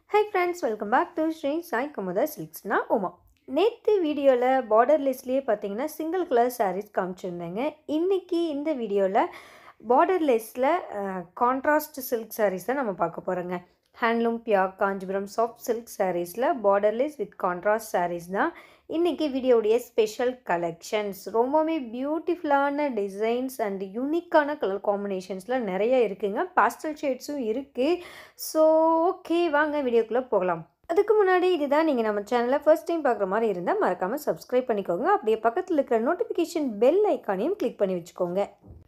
high friends welcome back to Shri Sai Kumudha சில்க்ஸ்னா உமா நேற்று வீடியோவில் பார்டர்லெஸ்லேயே பார்த்தீங்கன்னா சிங்கிள் கலர் சாரீஸ் காமிச்சிருந்தேங்க இன்றைக்கி இந்த வீடியோவில் பார்டர்லெஸ்ஸில் கான்ட்ராஸ்ட் சில்க் சாரீஸ் தான் நம்ம பார்க்க போகிறோங்க ஹேண்ட்லூம் பியாக் காஞ்சிபுரம் சாஃப்ட் சில்க் சாரீஸில் பார்டர்லெஸ் வித் கான்ட்ராஸ்ட் சாரீஸ் தான் இன்றைக்கி வீடியோடைய ஸ்பெஷல் கலெக்ஷன்ஸ் ரொம்பவுமே பியூட்டிஃபுல்லான டிசைன்ஸ் அண்ட் யூனிக்கான கலர் காம்பினேஷன்ஸில் நிறைய இருக்குங்க பாஸ்டல் ஷேட்ஸும் இருக்குது ஸோ ஓகே வாங்க வீடியோக்குள்ளே போகலாம் அதுக்கு முன்னாடி இதுதான் நீங்கள் நம்ம சேனலை ஃபர்ஸ்ட் டைம் பார்க்குற மாதிரி இருந்தால் மறக்காமல் சப்ஸ்கிரைப் பண்ணிக்கோங்க அப்படியே பக்கத்தில் இருக்கிற நோட்டிஃபிகேஷன் பெல் ஐக்கானையும் கிளிக் பண்ணி வச்சுக்கோங்க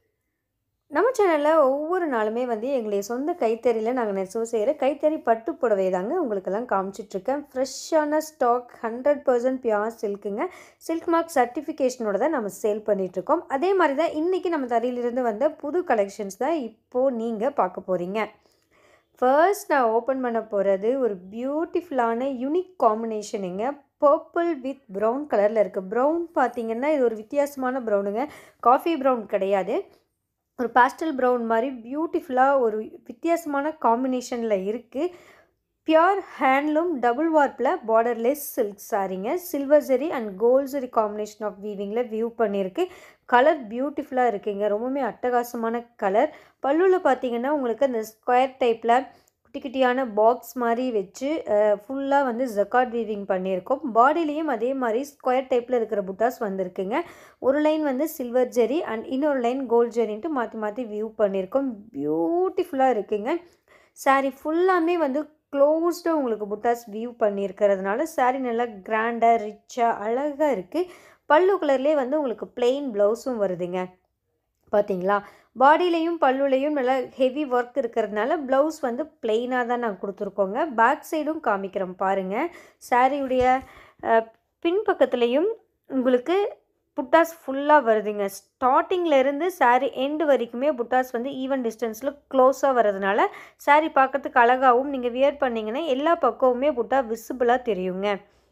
நம்ம சேனலில் ஒவ்வொரு நாளுமே வந்து எங்களுடைய சொந்த கைத்தறியில் நாங்கள் நெசவு செய்கிற கைத்தறி பட்டு புடவை தாங்க உங்களுக்கெல்லாம் காமிச்சிட்ருக்கேன் ஃப்ரெஷ்ஷான ஸ்டாக் ஹண்ட்ரட் பர்சன்ட் பியூர் சில்க்குங்க சில்க் மார்க் சர்டிஃபிகேஷனோட தான் நம்ம சேல் பண்ணிகிட்ருக்கோம் அதே மாதிரி தான் இன்றைக்கி நம்ம தறியிலிருந்து வந்த புது கலெக்ஷன்ஸ் தான் இப்போது நீங்கள் பார்க்க போகிறீங்க ஃபர்ஸ்ட் நான் ஓப்பன் பண்ண போகிறது ஒரு பியூட்டிஃபுல்லான யூனிக் காம்பினேஷனுங்க பர்பிள் வித் ப்ரௌன் கலரில் இருக்குது ப்ரௌன் பார்த்தீங்கன்னா இது ஒரு வித்தியாசமான ப்ரௌனுங்க காஃபி ப்ரௌன் கிடையாது ஒரு பாஸ்டல் ப்ரௌன் மாதிரி பியூட்டிஃபுல்லாக ஒரு வித்தியாசமான காம்பினேஷனில் இருக்குது பியோர் ஹேண்ட்லூம் டபுள் வார்ப்பில் பார்டர்லெஸ் சில்க் சாரீங்க silver zari and gold zari combination of வீவிங்கில் வியூ பண்ணியிருக்கு கலர் பியூட்டிஃபுல்லாக இருக்குங்க ரொம்பவுமே அட்டகாசமான கலர் பல்லுவில் பார்த்தீங்கன்னா உங்களுக்கு அந்த ஸ்கொயர் டைப்பில் குட்டி குட்டியான பாக்ஸ் மாதிரி வச்சு ஃபுல்லாக வந்து ஜக்காட் வீவிங் பண்ணியிருக்கோம் பாடியிலையும் அதே மாதிரி ஸ்கொயர் டைப்பில் இருக்கிற புட்டாஸ் வந்திருக்குங்க ஒரு லைன் வந்து சில்வர் ஜெரி அண்ட் இன்னொரு லைன் கோல்ட் ஜெரின்ட்டு மாற்றி மாற்றி வியூ பண்ணியிருக்கோம் பியூட்டிஃபுல்லாக இருக்குங்க சாரீ ஃபுல்லாமே வந்து க்ளோஸ்டாக உங்களுக்கு புட்டாஸ் வியூ பண்ணியிருக்கிறதுனால சாரீ நல்லா கிராண்டாக ரிச்சாக அழகாக இருக்குது பல்லு கலர்லேயே வந்து உங்களுக்கு பிளெயின் ப்ளவுஸும் வருதுங்க பார்த்தீங்களா பாடியிலையும் பல்லுலையும் நல்லா ஹெவி ஒர்க் இருக்கிறதுனால ப்ளவுஸ் வந்து பிளெயினாக தான் நாங்கள் கொடுத்துருக்கோங்க பேக் சைடும் காமிக்கிறோம் பாருங்கள் சாரியுடைய பின்பக்கத்துலேயும் உங்களுக்கு புட்டாஸ் ஃபுல்லாக வருதுங்க ஸ்டார்டிங்கில் சாரீ எண்டு வரைக்குமே புட்டாஸ் வந்து ஈவன் டிஸ்டன்ஸில் க்ளோஸாக வர்றதுனால சாரீ பார்க்கறதுக்கு அழகாகவும் நீங்கள் வியர் பண்ணிங்கன்னா எல்லா பக்கமுமே புட்டா விசிபிளாக தெரியுங்க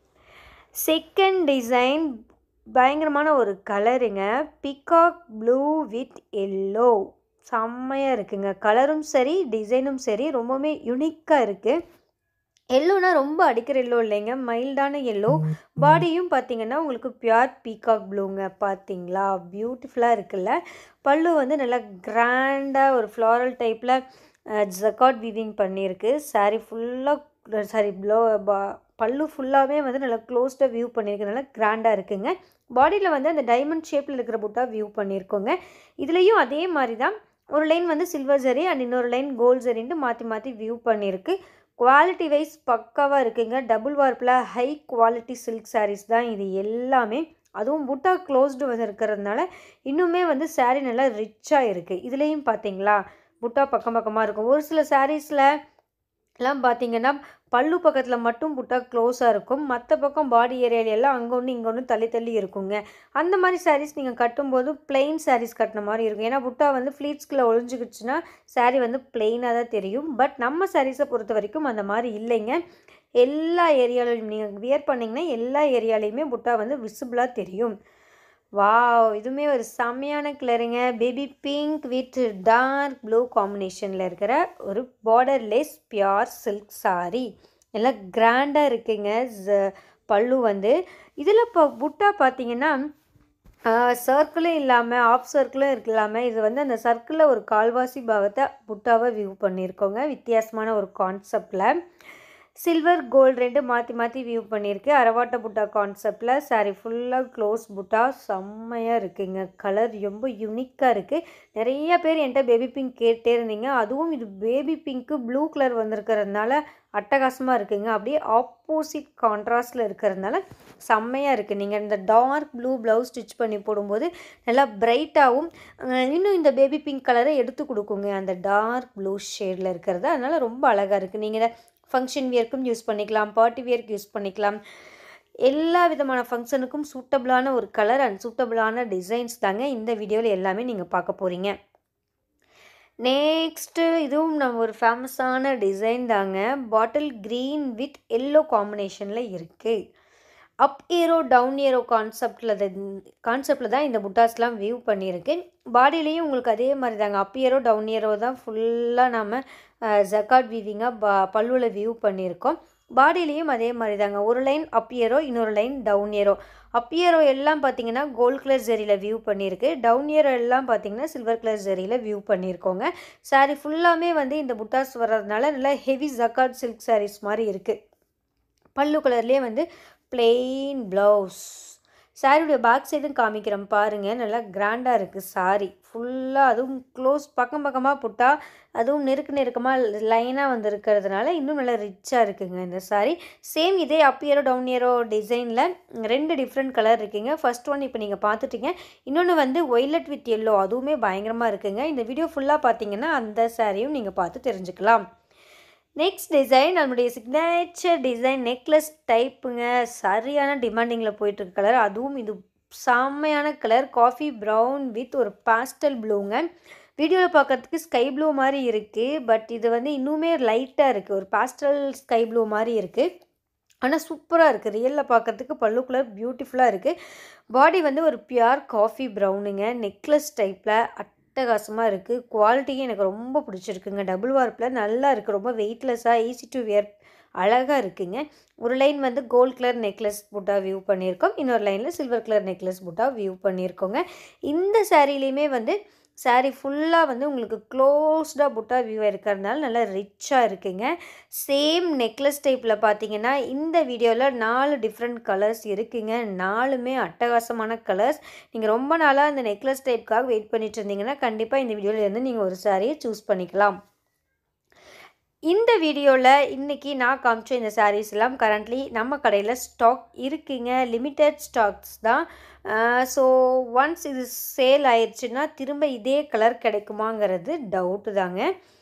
செகண்ட் டிசைன் பயங்கரமான ஒரு கலருங்க பிகாக் ப்ளூ வித் எல்லோ செம்மையாக இருக்குங்க கலரும் சரி டிசைனும் சரி ரொம்பவுமே யுனிக்காக இருக்குது எல்லோனா ரொம்ப அடிக்கிற எல்லோ இல்லைங்க மைல்டான எல்லோ பாடியும் பார்த்தீங்கன்னா உங்களுக்கு பியூர் பீகாக் ப்ளூங்க பார்த்தீங்களா பியூட்டிஃபுல்லாக இருக்குல்ல பல்லு வந்து நல்லா கிராண்டாக ஒரு ஃப்ளாரல் டைப்பில் ஜக்காட் வீவிங் பண்ணியிருக்கு சாரீ ஃபுல்லாக சாரி ப்ளோ பா பல்லு ஃபுல்லாகவே வந்து நல்லா க்ளோஸ்டாக வியூ பண்ணியிருக்கனால கிராண்டாக இருக்குங்க பாடியில் வந்து அந்த டைமண்ட் ஷேப்பில் இருக்கிற புட்டா வியூ பண்ணியிருக்கோங்க இதுலேயும் அதே மாதிரி தான் ஒரு லைன் வந்து சில்வர் ஜரி அண்ட் இன்னொரு லைன் கோல்ட் ஜரின்ட்டு மாற்றி மாற்றி வியூ பண்ணியிருக்கு குவாலிட்டி வைஸ் பக்காவாக இருக்குங்க டபுள் வார்ப்பில் ஹை குவாலிட்டி சில்க் சாரீஸ் தான் இது எல்லாமே அதுவும் புட்டா க்ளோஸ்டு வந்து இருக்கிறதுனால இன்னுமே வந்து சாரீ நல்லா ரிச்சாக இருக்குது இதுலேயும் பார்த்தீங்களா புட்டா பக்கம் பக்கமாக இருக்கும் ஒரு சில சாரீஸில் எல்லாம் பார்த்தீங்கன்னா பல்லு பக்கத்தில் மட்டும் புட்டா க்ளோஸாக இருக்கும் மற்ற பக்கம் பாடி ஏரியாலெல்லாம் அங்கே ஒன்று இங்கே ஒன்று தள்ளி தள்ளி இருக்குங்க அந்த மாதிரி சாரீஸ் நீங்கள் கட்டும்போது பிளெயின் சாரீஸ் கட்டின மாதிரி இருக்கும் ஏன்னா புட்டா வந்து ஃப்ளீட்ஸ்குள்ளே ஒழிஞ்சிக்கிச்சுன்னா சாரீ வந்து பிளெயினாக தான் தெரியும் பட் நம்ம சாரீஸை பொறுத்த வரைக்கும் அந்த மாதிரி இல்லைங்க எல்லா ஏரியாலையும் நீங்கள் வியர் பண்ணிங்கன்னா எல்லா ஏரியாலையுமே புட்டா வந்து விசிபிளாக தெரியும் வாவ் இதுவுமே ஒரு செம்மையான கலருங்க baby pink with dark blue காம்பினேஷனில் இருக்கிற ஒரு பார்டர்லெஸ் பியோர் சில்க் சாரீ எல்லாம் கிராண்டாக இருக்குங்க பல்லு வந்து இதில் இப்போ புட்டா பார்த்தீங்கன்னா சர்க்கிளும் இல்லாமல் ஆஃப் சர்க்கிளும் இல்லாமல் இது வந்து அந்த சர்க்கிளில் ஒரு கால்வாசி பாகத்தை புட்டாவை வியூ பண்ணியிருக்கோங்க வித்தியாசமான ஒரு கான்செப்டில் சில்வர் கோல்டு ரெண்டு மாற்றி மாற்றி வியூ பண்ணியிருக்கு அரவாட்ட புட்டா கான்செப்டில் சாரி ஃபுல்லாக க்ளோஸ் புட்டா செம்மையாக இருக்குங்க கலர் ரொம்ப யூனிக்காக இருக்குது நிறைய பேர் என்கிட்ட பேபி பிங்க் கேட்டே இருந்தீங்க அதுவும் இது பேபி பிங்க்கு ப்ளூ கலர் வந்திருக்கிறதுனால அட்டகாசமாக இருக்குங்க அப்படியே ஆப்போசிட் கான்ட்ராஸ்டில் இருக்கிறதுனால செம்மையாக இருக்குது நீங்கள் இந்த டார்க் ப்ளூ ப்ளவுஸ் ஸ்டிச் பண்ணி போடும்போது நல்லா பிரைட்டாகவும் இன்னும் இந்த பேபி பிங்க் கலரை எடுத்து கொடுக்குங்க அந்த டார்க் ப்ளூ ஷேடில் இருக்கிறது அதனால் ரொம்ப அழகாக இருக்குது நீங்கள் இதை ஃபங்க்ஷன் வியர்க்கும் யூஸ் பண்ணிக்கலாம் பார்ட்டி வியர்க்கு யூஸ் பண்ணிக்கலாம் எல்லா விதமான ஃபங்க்ஷனுக்கும் சூட்டபிளான ஒரு கலர் அண்ட் சூட்டபிளான டிசைன்ஸ் தாங்க இந்த வீடியோவில் எல்லாமே நீங்கள் பார்க்க போகிறீங்க நெக்ஸ்ட்டு இதுவும் நம்ம ஒரு ஃபேமஸான டிசைன் தாங்க பாட்டில் க்ரீன் வித் எல்லோ காம்பினேஷனில் இருக்குது அப் ஏரோ டவுன் ஏரோ கான்செப்டில் கான்செப்டில் தான் இந்த புட்டாஸ்லாம் வியூ பண்ணியிருக்கு பாடியிலையும் உங்களுக்கு அதே மாதிரி தாங்க அப் ஏரோ டவுன் ஏரோ தான் ஃபுல்லாக நம்ம ஜக்காட் வீவிங்காக பா பல்லுவில் வியூ பண்ணியிருக்கோம் பாடியிலையும் அதே மாதிரி தாங்க ஒரு லைன் அப் இயரோ இன்னொரு லைன் டவுன் இயரோ அப் இயரோ எல்லாம் பார்த்தீங்கன்னா கோல்ட் கலர் ஜெரியில் வியூ பண்ணியிருக்கு டவுன் இயரோ எல்லாம் பார்த்தீங்கன்னா சில்வர் கலர் ஜெரியில் வியூ பண்ணியிருக்கோங்க சாரீ ஃபுல்லாமே வந்து இந்த புட்டாஸ் வர்றதுனால நல்லா ஹெவி ஜக்காட் சில்க் சாரீஸ் மாதிரி இருக்குது பல்லு கலர்லேயே வந்து பிளெயின் ப்ளவுஸ் சாரியுடைய பேக் சைடும் காமிக்கிறேன் பாருங்கள் நல்லா கிராண்டாக இருக்குது சாரி ஃபுல்லாக அதுவும் க்ளோஸ் பக்கம் பக்கமாக புட்டா அதுவும் நெருக்க நெருக்கமாக லைனாக வந்து இருக்கிறதுனால இன்னும் நல்லா ரிச்சாக இருக்குங்க இந்த சாரி சேம் இதே அப் இயரோ டவுன் இயரோ டிசைனில் ரெண்டு டிஃப்ரெண்ட் கலர் இருக்குங்க ஃபர்ஸ்ட் ஒன் இப்போ நீங்கள் பார்த்துட்டீங்க இன்னொன்று வந்து ஒய்லட் வித் எல்லோ அதுவுமே பயங்கரமாக இருக்குங்க இந்த வீடியோ ஃபுல்லாக பார்த்தீங்கன்னா அந்த சாரியும் நீங்கள் பார்த்து தெரிஞ்சுக்கலாம் நெக்ஸ்ட் டிசைன் நம்மளுடைய சிக்னேச்சர் டிசைன் நெக்லஸ் டைப்புங்க சரியான டிமாண்டிங்கில் போயிட்டுருக்கு கலர் அதுவும் இது செம்மையான கலர் காஃபி ப்ரௌன் வித் ஒரு பாஸ்டல் ப்ளூங்க வீடியோவில் பார்க்கறதுக்கு ஸ்கை ப்ளூ மாதிரி இருக்குது பட் இது வந்து இன்னுமே லைட்டாக இருக்குது ஒரு பாஸ்டல் ஸ்கை ப்ளூ மாதிரி இருக்குது ஆனால் சூப்பராக இருக்குது ரியலில் பார்க்கறதுக்கு பல்லு கலர் பியூட்டிஃபுல்லாக இருக்குது பாடி வந்து ஒரு பியூர் காஃபி ப்ரௌனுங்க நெக்லஸ் டைப்பில் அட்டகாசமாக இருக்குது குவாலிட்டியும் எனக்கு ரொம்ப பிடிச்சிருக்குங்க டபுள் வார்ப்பில் நல்லா இருக்குது ரொம்ப வெயிட்லெஸ்ஸாக ஈஸி டு வியர் அழகாக இருக்குங்க ஒரு லைன் வந்து gold colour necklace butta weave பண்ணியிருக்கோம் இன்னொரு லைனில் silver colour necklace butta weave பண்ணியிருக்கோங்க இந்த சாரீலையுமே வந்து சாரீ ஃபுல்லாக வந்து உங்களுக்கு க்ளோஸ்டாக புட்டா வியூ இருக்கிறதுனால நல்லா ரிச்சாக இருக்குங்க சேம் நெக்லஸ் டைப்பில் பார்த்தீங்கன்னா இந்த வீடியோவில் நாலு டிஃப்ரெண்ட் கலர்ஸ் இருக்குங்க நாலுமே அட்டகாசமான கலர்ஸ் நீங்கள் ரொம்ப நாளாக இந்த நெக்லஸ் டைப்புக்காக வெயிட் பண்ணிட்டு இருந்தீங்கன்னா கண்டிப்பாக இந்த வீடியோவிலேருந்து நீங்கள் ஒரு சாரியை சூஸ் பண்ணிக்கலாம் இந்த வீடியோவில் இன்றைக்கி நான் காமிச்ச இந்த சாரீஸ் எல்லாம் கரண்ட்லி நம்ம கடையில் ஸ்டாக் இருக்குங்க லிமிட்டட் ஸ்டாக்ஸ் தான் ஸோ ஒன்ஸ் இது சேல் ஆயிடுச்சுன்னா திரும்ப இதே கலர் கிடைக்குமாங்கிறது டவுட்டு தாங்க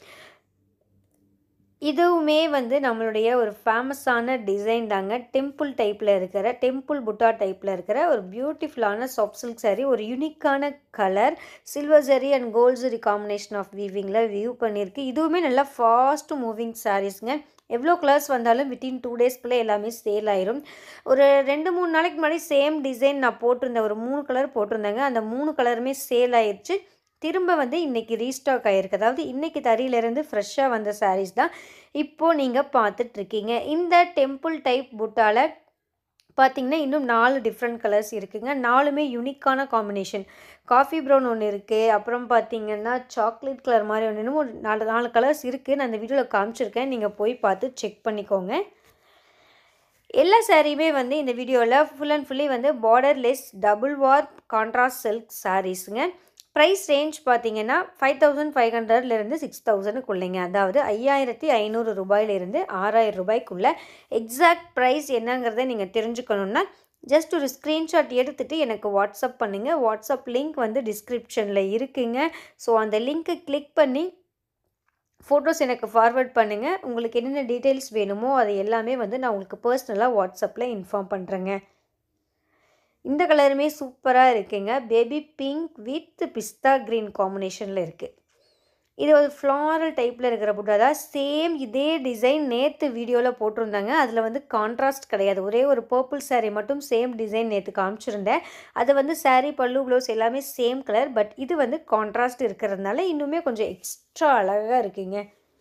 இதுவுமே வந்து நம்மளுடைய ஒரு ஃபேமஸான டிசைன் தாங்க டெம்பிள் டைப்பில் இருக்கிற டெம்பிள் புட்டா டைப்பில் இருக்கிற ஒரு பியூட்டிஃபுல்லான சாஃப்ட் சில்க் சாரீ ஒரு யூனிக்கான colour silver zari and gold zari combination of வீவிங்கில் வியூ பண்ணியிருக்கு இதுவுமே நல்லா ஃபாஸ்ட் மூவிங் சாரீஸ்ங்க எவ்வளோ கலர்ஸ் வந்தாலும் வித்தின் டூ டேஸ்க்குள்ளே எல்லாமே சேல் ஆயிரும் ஒரு ரெண்டு மூணு நாளைக்கு முன்னாடி சேம் டிசைன் நான் போட்டிருந்தேன் ஒரு மூணு கலர் போட்டிருந்தேங்க அந்த மூணு கலருமே சேல் ஆயிடுச்சு திரும்ப வந்து இன்றைக்கி ரீஸ்டாக் ஆகிருக்கு அதாவது இன்றைக்கி தறியிலேருந்து ஃப்ரெஷ்ஷாக வந்த சாரீஸ் தான் இப்போது நீங்கள் பார்த்துட்ருக்கீங்க இந்த டெம்பிள் டைப் புட்டால் பார்த்திங்கன்னா இன்னும் நாலு டிஃப்ரெண்ட் கலர்ஸ் இருக்குங்க நாலுமே யூனிக்கான காம்பினேஷன் காஃபி ப்ரௌன் ஒன்று இருக்குது அப்புறம் பார்த்திங்கன்னா சாக்லேட் கலர் மாதிரி ஒன்று இன்னும் ஒரு நாலு நாலு கலர்ஸ் இருக்குது நான் அந்த வீடியோவில் காமிச்சிருக்கேன் நீங்கள் போய் பார்த்து செக் பண்ணிக்கோங்க எல்லா சாரியுமே வந்து இந்த வீடியோவில் ஃபுல் அண்ட் ஃபுல்லி வந்து borderless double warp contrast silk சாரீஸுங்க ப்ரைஸ் ரேஞ்ச் பார்த்தீங்கன்னா ஃபைவ் தௌசண்ட் ஃபைவ் ஹண்ட்ரட்லேருந்து சிக்ஸ் தௌசண்ட்க்குள்ளேங்க அதாவது ஐயாயிரத்தி ஐநூறு ரூபாயிலிருந்து ஆறாயிரம் ரூபாய்க்குள்ள எக்ஸாக்ட் ப்ரைஸ் என்னங்கிறத நீங்கள் தெரிஞ்சுக்கணுன்னா ஜஸ்ட் ஒரு ஸ்க்ரீன்ஷாட் எடுத்துகிட்டு எனக்கு வாட்ஸ்அப் பண்ணுங்கள் வாட்ஸ்அப் லிங்க் வந்து டிஸ்கிரிப்ஷனில் இருக்குங்க ஸோ அந்த லிங்க்கை கிளிக் பண்ணி ஃபோட்டோஸ் எனக்கு ஃபார்வர்ட் பண்ணுங்கள் உங்களுக்கு என்னென்ன டீட்டெயில்ஸ் வேணுமோ அது எல்லாமே வந்து நான் உங்களுக்கு பர்சனலாக வாட்ஸ்அப்பில் இன்ஃபார்ம் பண்ணுறேங்க இந்த கலருமே சூப்பராக இருக்குங்க baby pink with pista green காம்பினேஷனில் இருக்குது இது ஒரு ஃப்ளாரல் டைப்பில் இருக்கிற புட்டா தான் சேம் இதே டிசைன் நேற்று வீடியோவில் போட்டிருந்தாங்க அதில் வந்து கான்ட்ராஸ்ட் கிடையாது ஒரே ஒரு பர்பிள் சாரீ மட்டும் சேம் டிசைன் நேற்று காமிச்சிருந்தேன் அது வந்து சாரீ பல்லு ப்ளவுஸ் எல்லாமே சேம் கலர் பட் இது வந்து கான்ட்ராஸ்ட் இருக்கிறதுனால இன்னுமே கொஞ்சம் எக்ஸ்ட்ரா அழகாக இருக்குங்க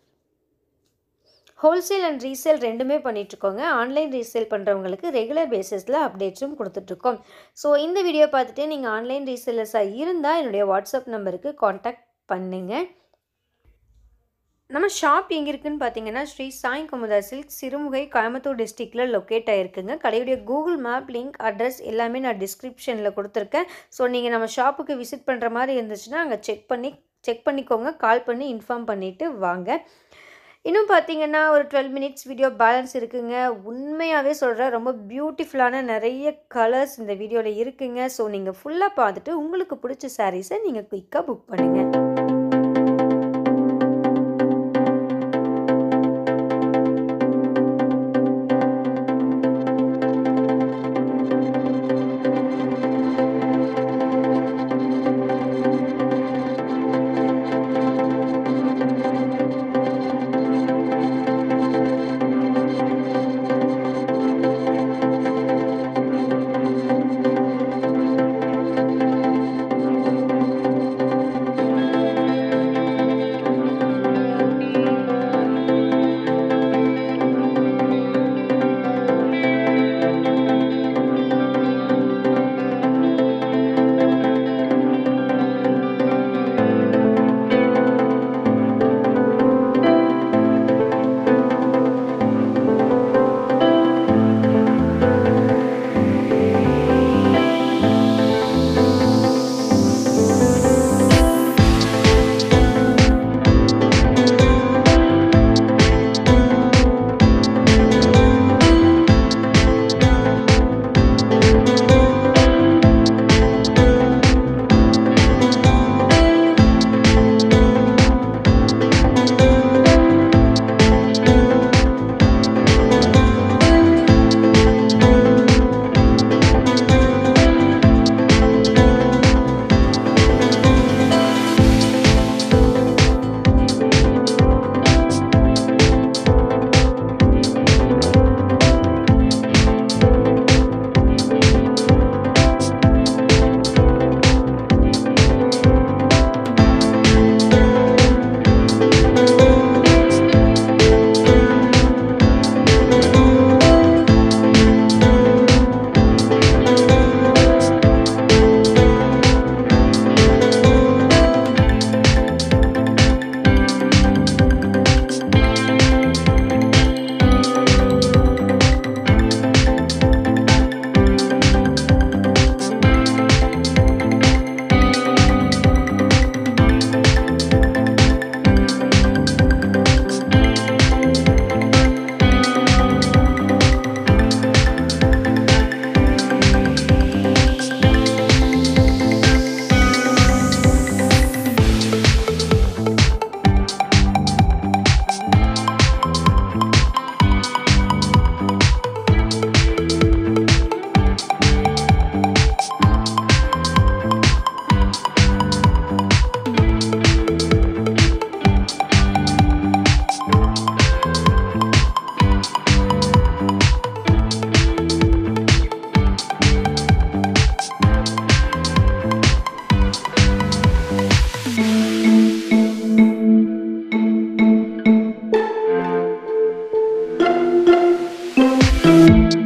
ஹோல்சேல் அண்ட் ரீசேல் ரெண்டுமே பண்ணிகிட்ருக்கோங்க ஆன்லைன் ரீசேல் பண்ணுறவங்களுக்கு ரெகுலர் பேசிஸில் அப்டேட்ஸும் கொடுத்துட்ருக்கோம் ஸோ இந்த வீடியோ பார்த்துட்டு நீங்கள் ஆன்லைன் ரீசேலர்ஸாக இருந்தால் என்னுடைய வாட்ஸ்அப் நம்பருக்கு காண்டாக்ட் பண்ணுங்கள் நம்ம ஷாப் எங்கே இருக்குன்னு பார்த்தீங்கன்னா ஸ்ரீ சாய் குமுதா சில்க் சிறுமுகை கோயம்புத்தூர் டிஸ்ட்ரிக்டில் லொக்கேட் ஆகிருக்குங்க கடையுடைய கூகுள் மேப் லிங்க் அட்ரஸ் எல்லாமே நான் டிஸ்கிரிப்ஷனில் கொடுத்துருக்கேன் ஸோ நீங்கள் நம்ம ஷாப்புக்கு விசிட் பண்ணுற மாதிரி இருந்துச்சுன்னா அங்கே செக் பண்ணி செக் பண்ணிக்கோங்க கால் பண்ணி இன்ஃபார்ம் பண்ணிவிட்டு வாங்க இன்னும் பார்த்தீங்கன்னா ஒரு டுவெல் மினிட்ஸ் வீடியோ பேலன்ஸ் இருக்குங்க உண்மையாகவே சொல்கிறேன் ரொம்ப பியூட்டிஃபுல்லான நிறைய கலர்ஸ் இந்த வீடியோவில் இருக்குங்க ஸோ நீங்கள் ஃபுல்லாக பார்த்துட்டு உங்களுக்கு பிடிச்ச சாரீஸை நீங்கள் குயிக்காக புக் பண்ணுங்கள் தேங்க்யூ